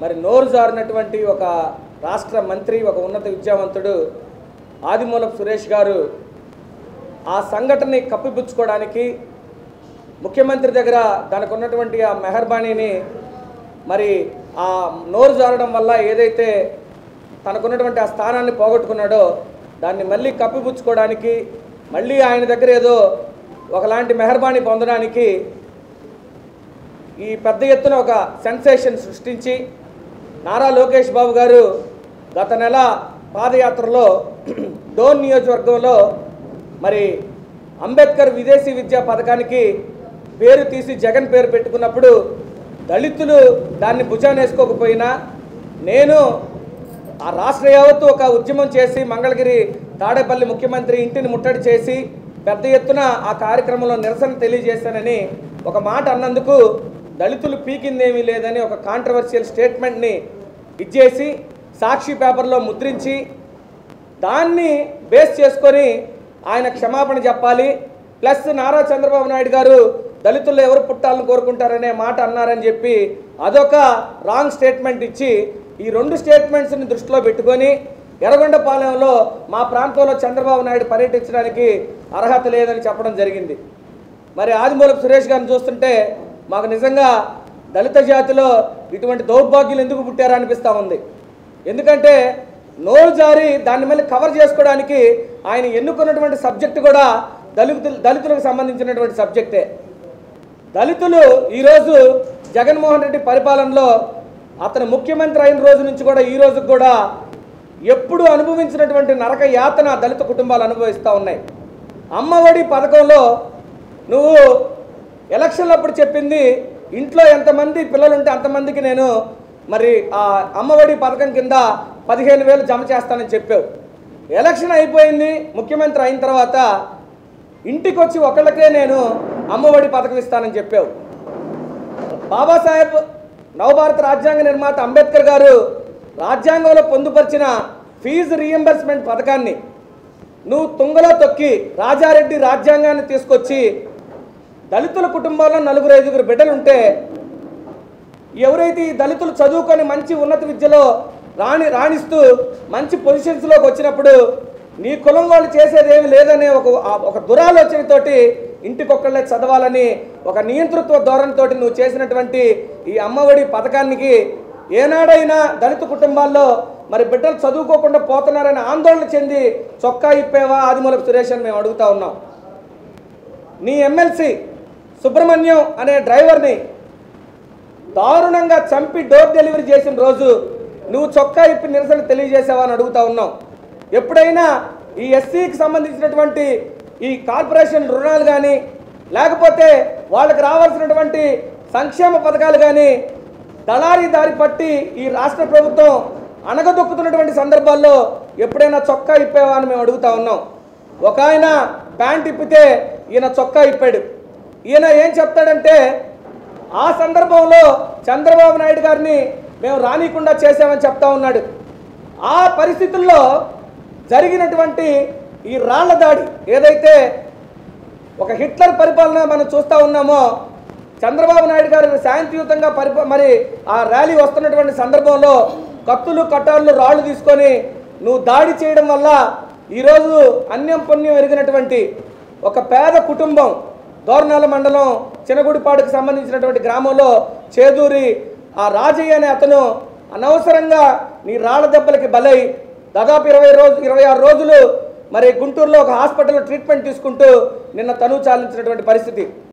మరి నోరు జారినటువంటి ఒక రాష్ట్ర మంత్రి ఒక ఉన్నత విద్యావంతుడు ఆదిమూలపు సురేష్ గారు ఆ సంఘటనని కప్పిపుచ్చుకోవడానికి ముఖ్యమంత్రి దగ్గర దానికి ఉన్నటువంటి ఆ మెహర్బానీని మరి ఆ నోరు జారడం వల్ల ఏదైతే తనకున్నటువంటి ఆ స్థానాన్ని పోగొట్టుకున్నాడో దాన్ని మళ్ళీ కప్పిపుచ్చుకోవడానికి మళ్ళీ ఆయన దగ్గర ఏదో ఒకలాంటి మెహర్బానీ పొందడానికి ఈ పెద్ద ఎత్తున ఒక సెన్సేషన్ సృష్టించి నారా లోకేష్ బాబు గారు గత నెల పాదయాత్రలో డోన్ నియోజకవర్గంలో మరి అంబేద్కర్ విదేశీ విద్యా పథకానికి పేరు తీసి జగన్ పేరు పెట్టుకున్నప్పుడు దళితులు దాన్ని భుజానేసుకోకపోయినా నేను ఆ రాష్ట్ర యావత్తు ఒక ఉద్యమం చేసి మంగళగిరి తాడేపల్లి ముఖ్యమంత్రి ఇంటిని ముట్టడి చేసి పెద్ద ఎత్తున ఆ కార్యక్రమంలో నిరసన తెలియజేశానని ఒక మాట అన్నందుకు దళితులు పీకిందేమీ లేదని ఒక కాంట్రవర్షియల్ స్టేట్మెంట్ని ఇచ్చేసి సాక్షి పేపర్లో ముద్రించి దాన్ని బేస్ చేసుకొని ఆయన క్షమాపణ చెప్పాలి ప్లస్ నారా చంద్రబాబు నాయుడు గారు దళితుల్లో ఎవరు పుట్టాలని కోరుకుంటారనే మాట అన్నారని చెప్పి అదొక రాంగ్ స్టేట్మెంట్ ఇచ్చి ఈ రెండు స్టేట్మెంట్స్ని దృష్టిలో పెట్టుకొని ఎర్రగొండపాలెంలో మా ప్రాంతంలో చంద్రబాబు నాయుడు పర్యటించడానికి అర్హత లేదని చెప్పడం జరిగింది మరి ఆదిమూలపు సురేష్ గారిని చూస్తుంటే మాకు నిజంగా దళిత జాతిలో ఇటువంటి దౌర్భాగ్యులు ఎందుకు పుట్టారా అనిపిస్తూ ఉంది ఎందుకంటే నోరు జారి దాన్ని మళ్ళీ కవర్ చేసుకోవడానికి ఆయన ఎన్నుకున్నటువంటి సబ్జెక్ట్ కూడా దళితులు దళితులకు సంబంధించినటువంటి సబ్జెక్టే దళితులు ఈరోజు జగన్మోహన్ రెడ్డి పరిపాలనలో అతను ముఖ్యమంత్రి అయిన రోజు నుంచి కూడా ఈ రోజుకి కూడా ఎప్పుడు అనుభవించినటువంటి నరక యాతన దళిత కుటుంబాలు అనుభవిస్తూ ఉన్నాయి అమ్మఒడి పథకంలో నువ్వు ఎలక్షన్లప్పుడు చెప్పింది ఇంట్లో ఎంతమంది పిల్లలు ఉంటే అంతమందికి నేను మరి ఆ అమ్మఒడి పథకం కింద పదిహేను వేలు జమ చేస్తానని చెప్పావు ఎలక్షన్ అయిపోయింది ముఖ్యమంత్రి అయిన తర్వాత ఇంటికి వచ్చి ఒకళ్ళకే నేను అమ్మఒడి పథకం ఇస్తానని చెప్పావు బాబాసాహెబ్ నవభారత రాజ్యాంగ నిర్మాత అంబేద్కర్ గారు రాజ్యాంగంలో పొందుపరిచిన ఫీజు రీఎంబర్స్మెంట్ పథకాన్ని నువ్వు తుంగలో తొక్కి రాజారెడ్డి రాజ్యాంగాన్ని తీసుకొచ్చి దళితుల కుటుంబాల్లో నలుగురు ఐదుగురు బిడ్డలు ఉంటే ఎవరైతే ఈ దళితులు చదువుకొని మంచి ఉన్నత విద్యలో రాణి రాణిస్తూ మంచి పొజిషన్స్లోకి వచ్చినప్పుడు నీ కులం వాళ్ళు చేసేది ఏమి లేదనే ఒక ఆ ఒక దురాలోచనతోటి ఇంటికొక్కళ్ళే చదవాలని ఒక నియంతృత్వ ధోరణితోటి నువ్వు చేసినటువంటి ఈ అమ్మఒడి పథకానికి ఏనాడైనా దళిత కుటుంబాల్లో మరి బిడ్డలు చదువుకోకుండా పోతున్నారని ఆందోళన చెంది చొక్కా ఇప్పేవా ఆదిమూలపు సురేష్ అని మేము అడుగుతా ఉన్నాం నీ ఎమ్మెల్సీ సుబ్రహ్మణ్యం అనే డ్రైవర్ని దారుణంగా చంపి డోర్ డెలివరీ చేసిన రోజు నువ్వు చొక్కా ఇప్పి నిరసన తెలియజేసావా అని అడుగుతా ఉన్నాం ఎప్పుడైనా ఈ ఎస్సీకి సంబంధించినటువంటి ఈ కార్పొరేషన్ రుణాలు కానీ లేకపోతే వాళ్ళకి రావాల్సినటువంటి సంక్షేమ పథకాలు కానీ దళారీ దారి పట్టి ఈ రాష్ట్ర ప్రభుత్వం అణగదొక్కుతున్నటువంటి సందర్భాల్లో ఎప్పుడైనా చొక్కా ఇప్పేవా అని మేము అడుగుతా ఉన్నాం ఒక ఆయన ప్యాంట్ ఇప్పితే ఈయన చొక్కా ఇప్పాడు ఈయన ఏం చెప్తాడంటే ఆ సందర్భంలో చంద్రబాబు నాయుడు గారిని మేము రానికుండా చేసామని చెప్తా ఉన్నాడు ఆ పరిస్థితుల్లో జరిగినటువంటి ఈ రాళ్ల దాడి ఏదైతే ఒక హిట్లర్ పరిపాలన మనం చూస్తూ ఉన్నామో చంద్రబాబు నాయుడు గారు శాంతియుతంగా పరిప మరి ఆ ర్యాలీ వస్తున్నటువంటి సందర్భంలో కత్తులు కట్టార్లు రాళ్ళు తీసుకొని నువ్వు దాడి చేయడం వల్ల ఈరోజు అన్యం పుణ్యం ఎరిగినటువంటి ఒక పేద కుటుంబం దోర్నాల మండలం చినగుడిపాడుకు సంబంధించినటువంటి గ్రామంలో చేదూరి ఆ రాజయ్య అనే అతను అనవసరంగా నీ రాళ్ల దెబ్బలకి బలై దాదాపు ఇరవై రోజు ఇరవై ఆరు రోజులు మరి గుంటూరులో ఒక హాస్పిటల్లో ట్రీట్మెంట్ తీసుకుంటూ నిన్న తనువు చాలించినటువంటి పరిస్థితి